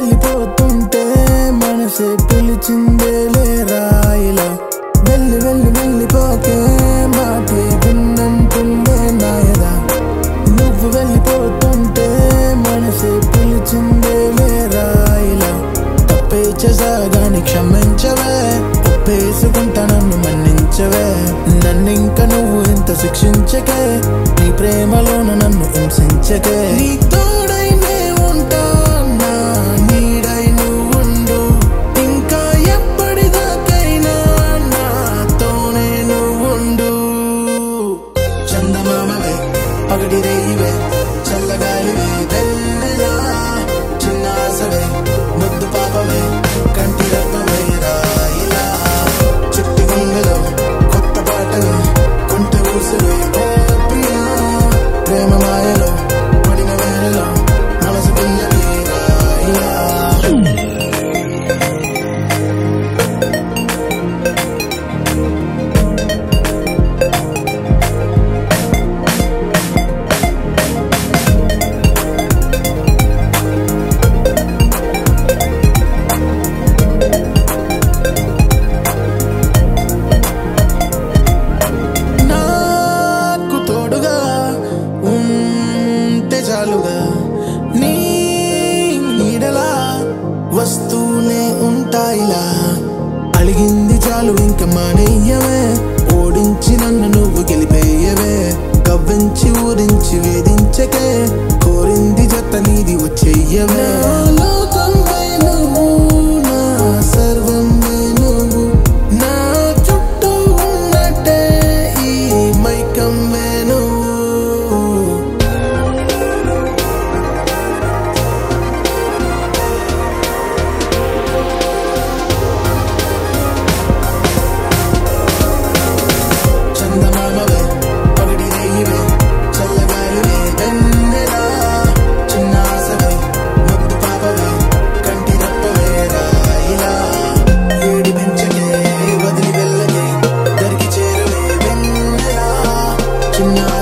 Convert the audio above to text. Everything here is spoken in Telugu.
వెళ్ళిపోతుంటే మనసే పిలిచిందే లేరాయిలా వెళ్ళి వెళ్ళి వెళ్ళిపోకే మాటే విన్నంటుండే నాయదా నువ్వు వెళ్ళిపోతుంటే మనసే పిలిచిందే లేరాయిలా తప్పే చేసాగాని క్షమించవే ఒప్పేసుకుంటా నన్ను మన్నించవే నన్నింక నువ్వు ఇంత శిక్షించకే నీ ప్రేమలోన నన్ను హింసించకే నీ తోడైనే ఉంటా నా నీడై నువ్వుండు ఇంకా ఎప్పటిదాకైనా నాతోనే నువ్వుండు చందమామవే పగటి రేయివే చల్లగాలివే వెన్నెలా చిన్నాసవే ముద్దు పాపవే కంటి రప్పవే రాయిలా చుట్టి గుండెలో కొత్త పాటలు కొంటె ఊసవే ఓ ప్రియా ప్రేమ మాయలో పడిన వేళలో మనసు పిల్లవే రాయిలా నాకు తోడుగా ఉంటే చాలుగా నీ నీడలా వస్తూనే ఉంటాయిలా అడిగింది చాలు ఇంక మానేయవే ఓడించి నన్ను నువ్వు గెలిపేయవే కవ్వించి ఊరించి వేధించకే కోరింది జత నీది వచ్చేయవే లోకంపై నువ్వు నా సర్వమే నువ్వు నా చుట్టూ ఉన్నట్టే ఈ మైకమ్మే నువ్వు చందమామవే పగటి రేయివే చల్లగాలివే వెన్నెలా చిన్నాసవే ముద్దు పాపవే కంటి రప్పవే రాయిలా ఏడి పెంచకే వదిలి వెళ్ళకే దరికి చేరువే వెన్నెలా చిన్న